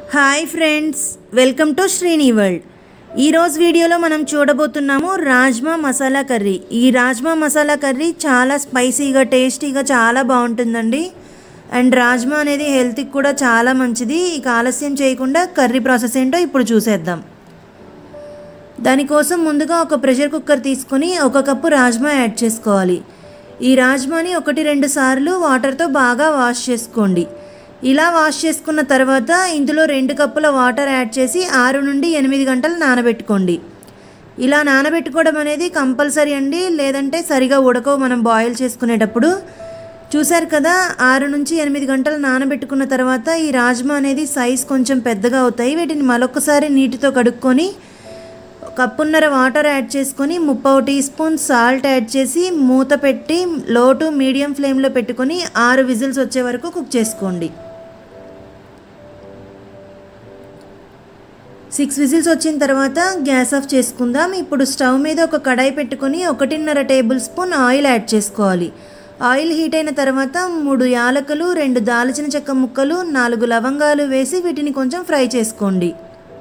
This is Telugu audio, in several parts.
hi friends welcome to Srini world ఈరోజు వీడియోలో మనం చూడబోతున్నాము రాజ్మా మసాలా కర్రీ ఈ రాజ్మా మసాలా కర్రీ చాలా స్పైసీగా టేస్టీగా చాలా బాగుంటుందండి అండ్ రాజ్మా అనేది హెల్త్కి కూడా చాలా మంచిది ఇక ఆలస్యం చేయకుండా కర్రీ ప్రాసెస్ ఏంటో ఇప్పుడు చూసేద్దాం దానికోసం ముందుగా ఒక ప్రెషర్ కుక్కర్ తీసుకొని ఒక కప్పు రాజ్మా యాడ్ చేసుకోవాలి ఈ రాజ్మాని ఒకటి రెండు సార్లు వాటర్తో బాగా వాష్ చేసుకోండి ఇలా వాష్ చేసుకున్న తర్వాత ఇందులో రెండు కప్పుల వాటర్ యాడ్ చేసి ఆరు నుండి ఎనిమిది గంటలు నానబెట్టుకోండి ఇలా నానబెట్టుకోవడం అనేది కంపల్సరీ అండి లేదంటే సరిగా ఉడకవు మనం బాయిల్ చేసుకునేటప్పుడు చూశారు కదా ఆరు నుంచి ఎనిమిది గంటలు నానబెట్టుకున్న తర్వాత ఈ రాజ్మా అనేది సైజ్ కొంచెం పెద్దగా అవుతాయి వీటిని మరొకసారి నీటితో కడుక్కొని కప్పున్నర వాటర్ యాడ్ చేసుకొని ముప్పావు టీ స్పూన్ సాల్ట్ యాడ్ చేసి మూత పెట్టి లో టు మీడియం ఫ్లేమ్లో పెట్టుకొని ఆరు విజిల్స్ వచ్చే వరకు కుక్ చేసుకోండి సిక్స్ విజిల్స్ వచ్చిన తర్వాత గ్యాస్ ఆఫ్ చేసుకుందాం ఇప్పుడు స్టవ్ మీద ఒక కడాయి పెట్టుకొని ఒకటిన్నర టేబుల్ స్పూన్ ఆయిల్ యాడ్ చేసుకోవాలి ఆయిల్ హీట్ అయిన తర్వాత మూడు యాలకులు రెండు దాల్చిన చెక్క ముక్కలు నాలుగు లవంగాలు వేసి వీటిని కొంచెం ఫ్రై చేసుకోండి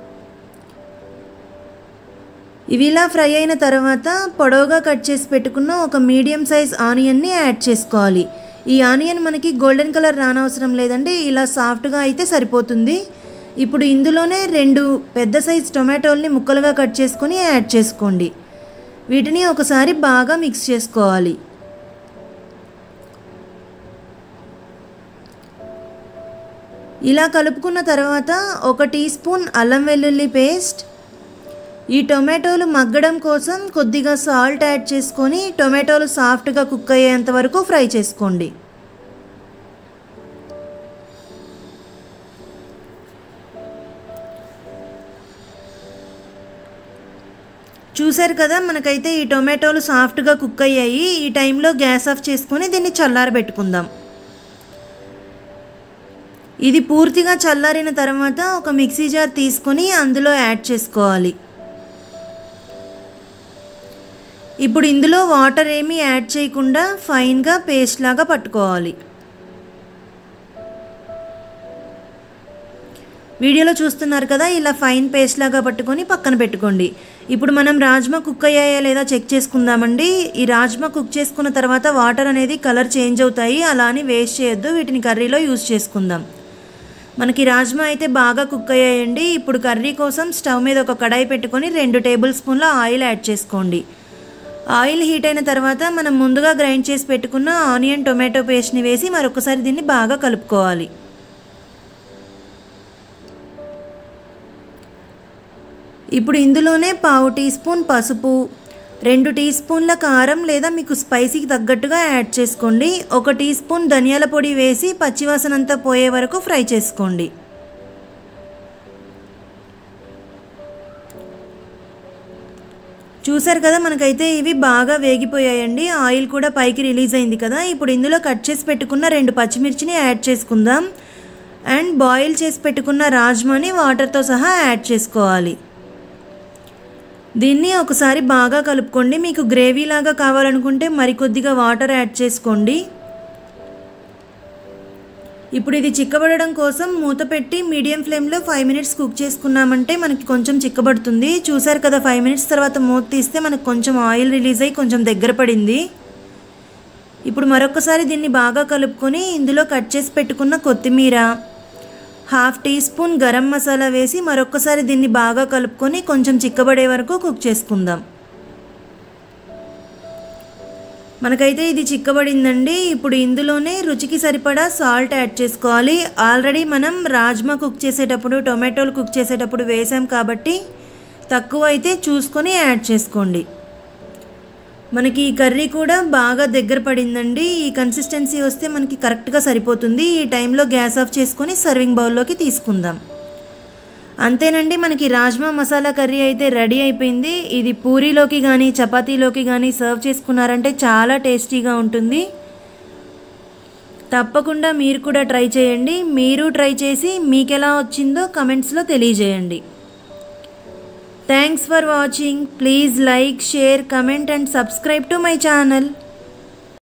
ఇవి ఇలా ఫ్రై అయిన తర్వాత పొడవుగా కట్ చేసి పెట్టుకున్న ఒక మీడియం సైజ్ ఆనియన్ని యాడ్ చేసుకోవాలి ఈ ఆనియన్ మనకి గోల్డెన్ కలర్ రానవసరం లేదండి ఇలా సాఫ్ట్గా అయితే సరిపోతుంది ఇప్పుడు ఇందులోనే రెండు పెద్ద సైజ్ టొమాటోల్ని ముక్కలుగా కట్ చేసుకొని యాడ్ చేసుకోండి వీటిని ఒకసారి బాగా మిక్స్ చేసుకోవాలి ఇలా కలుపుకున్న తర్వాత ఒక టీ స్పూన్ అల్లం వెల్లుల్లి పేస్ట్ ఈ టొమాటోలు మగ్గడం కోసం కొద్దిగా సాల్ట్ యాడ్ చేసుకొని టొమాటోలు సాఫ్ట్గా కుక్ అయ్యేంత వరకు ఫ్రై చేసుకోండి చూశారు కదా మనకైతే ఈ టొమాటోలు సాఫ్ట్గా కుక్ అయ్యాయి ఈ టైంలో గ్యాస్ ఆఫ్ చేసుకొని దీన్ని చల్లారబెట్టుకుందాం ఇది పూర్తిగా చల్లారిన తర్వాత ఒక మిక్సీ జార్ తీసుకొని అందులో యాడ్ చేసుకోవాలి ఇప్పుడు ఇందులో వాటర్ ఏమీ యాడ్ చేయకుండా ఫైన్గా పేస్ట్ లాగా పట్టుకోవాలి వీడియోలో చూస్తున్నారు కదా ఇలా ఫైన్ పేస్ట్ లాగా పట్టుకొని పక్కన పెట్టుకోండి ఇప్పుడు మనం రాజ్మా కుక్ అయ్యాయా లేదా చెక్ చేసుకుందామండి ఈ రాజ్మా కుక్ చేసుకున్న తర్వాత వాటర్ అనేది కలర్ చేంజ్ అవుతాయి అలా అని వేస్ట్ చేయొద్దు వీటిని కర్రీలో యూస్ చేసుకుందాం మనకి రాజ్మా అయితే బాగా కుక్ అయ్యాయండి ఇప్పుడు కర్రీ కోసం స్టవ్ మీద ఒక కడాయి పెట్టుకొని రెండు టేబుల్ స్పూన్ల ఆయిల్ యాడ్ చేసుకోండి ఆయిల్ హీట్ అయిన తర్వాత మనం ముందుగా గ్రైండ్ చేసి పెట్టుకున్న ఆనియన్ టొమాటో పేస్ట్ని వేసి మరొకసారి దీన్ని బాగా కలుపుకోవాలి ఇప్పుడు ఇందులోనే పావు టీ స్పూన్ పసుపు రెండు టీ స్పూన్ల కారం లేదా మీకు స్పైసీకి తగ్గట్టుగా యాడ్ చేసుకోండి ఒక టీ స్పూన్ ధనియాల పొడి వేసి పచ్చివాసన అంతా పోయే వరకు ఫ్రై చేసుకోండి చూసారు కదా మనకైతే ఇవి బాగా వేగిపోయాయండి ఆయిల్ కూడా పైకి రిలీజ్ అయింది కదా ఇప్పుడు ఇందులో కట్ చేసి పెట్టుకున్న రెండు పచ్చిమిర్చిని యాడ్ చేసుకుందాం అండ్ బాయిల్ చేసి పెట్టుకున్న రాజ్మాని వాటర్తో సహా యాడ్ చేసుకోవాలి దీన్ని ఒకసారి బాగా కలుపుకోండి మీకు గ్రేవీ లాగా కావాలనుకుంటే మరికొద్దిగా వాటర్ యాడ్ చేసుకోండి ఇప్పుడు ఇది చిక్కబడడం కోసం మూత పెట్టి మీడియం ఫ్లేమ్లో ఫైవ్ మినిట్స్ కుక్ చేసుకున్నామంటే మనకి కొంచెం చిక్కబడుతుంది చూసారు కదా ఫైవ్ మినిట్స్ తర్వాత మూత తీస్తే మనకు కొంచెం ఆయిల్ రిలీజ్ అయ్యి కొంచెం దగ్గర పడింది ఇప్పుడు మరొకసారి దీన్ని బాగా కలుపుకొని ఇందులో కట్ చేసి పెట్టుకున్న కొత్తిమీర half tea spoon garam masala వేసి మరొకసారి దీన్ని బాగా కలుపుకొని కొంచెం చిక్కబడే వరకు కుక్ చేసుకుందాం మనకైతే ఇది చిక్కబడిందండి ఇప్పుడు ఇందులోనే రుచికి సరిపడా సాల్ట్ యాడ్ చేసుకోవాలి ఆల్రెడీ మనం రాజ్మా కుక్ చేసేటప్పుడు టొమాటోలు కుక్ చేసేటప్పుడు వేసాం కాబట్టి తక్కువ అయితే చూసుకొని యాడ్ చేసుకోండి మనకి ఈ కర్రీ కూడా బాగా దగ్గర పడిందండి ఈ కన్సిస్టెన్సీ వస్తే మనకి కరెక్ట్గా సరిపోతుంది ఈ టైంలో గ్యాస్ ఆఫ్ చేసుకొని సర్వింగ్ బౌల్లోకి తీసుకుందాం అంతేనండి మనకి రాజ్మా మసాలా కర్రీ అయితే రెడీ అయిపోయింది ఇది పూరీలోకి కానీ చపాతీలోకి కానీ సర్వ్ చేసుకున్నారంటే చాలా టేస్టీగా ఉంటుంది తప్పకుండా మీరు కూడా ట్రై చేయండి మీరు ట్రై చేసి మీకు ఎలా వచ్చిందో కమెంట్స్లో తెలియజేయండి thanks for watching please like share comment and subscribe to my channel